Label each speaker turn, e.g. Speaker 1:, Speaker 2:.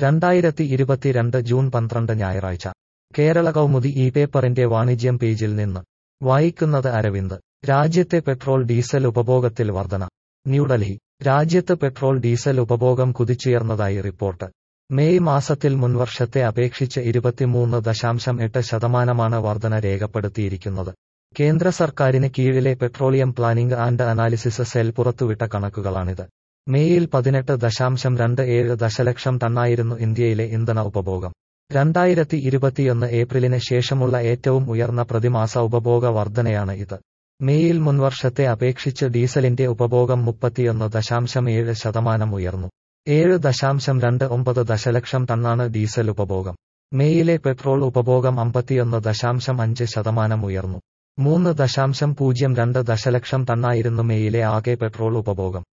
Speaker 1: രണ്ടായിരത്തി ഇരുപത്തിരണ്ട് ജൂൺ പന്ത്രണ്ട് ഞായറാഴ്ച കേരള കൗമുദി ഈ പേപ്പറിന്റെ വാണിജ്യം പേജിൽ നിന്ന് വായിക്കുന്നത് അരവിന്ദ് രാജ്യത്തെ പെട്രോൾ ഡീസൽ ഉപഭോഗത്തിൽ വർധന ന്യൂഡൽഹി രാജ്യത്ത് പെട്രോൾ ഡീസൽ ഉപഭോഗം കുതിച്ചുയർന്നതായി റിപ്പോർട്ട് മെയ് മാസത്തിൽ മുൻവർഷത്തെ അപേക്ഷിച്ച് ഇരുപത്തിമൂന്ന് ദശാംശം എട്ട് ശതമാനമാണ് വർധന രേഖപ്പെടുത്തിയിരിക്കുന്നത് കേന്ദ്ര സർക്കാരിന് കീഴിലെ petroleum planning and analysis cell പുറത്തുവിട്ട കണക്കുകളാണിത് മേയിൽ പതിനെട്ട് ദശാംശം രണ്ട് ഏഴ് ദശലക്ഷം ടണ്ണായിരുന്നു ഇന്ത്യയിലെ ഇന്ധന ഉപഭോഗം രണ്ടായിരത്തി ഇരുപത്തിയൊന്ന് ഏപ്രിലിന് ശേഷമുള്ള ഏറ്റവും ഉയർന്ന പ്രതിമാസ ഉപഭോഗ വർധനയാണ് ഇത് മേയിൽ മുൻവർഷത്തെ അപേക്ഷിച്ച് ഡീസലിന്റെ ഉപഭോഗം മുപ്പത്തിയൊന്ന് ദശാംശം ഏഴ് ശതമാനം ഉയർന്നു ഏഴ് ദശാംശം രണ്ട് ഒമ്പത് ദശലക്ഷം ടണ്ണാണ് ഡീസൽ ഉപഭോഗം മേയിലെ പെട്രോൾ ഉപഭോഗം അമ്പത്തിയൊന്ന് ദശാംശം അഞ്ച് ശതമാനം ഉയർന്നു മൂന്ന് ദശാംശം പൂജ്യം രണ്ട് ദശലക്ഷം ടണ്ണായിരുന്നു മേയിലെ ആകെ പെട്രോൾ ഉപഭോഗം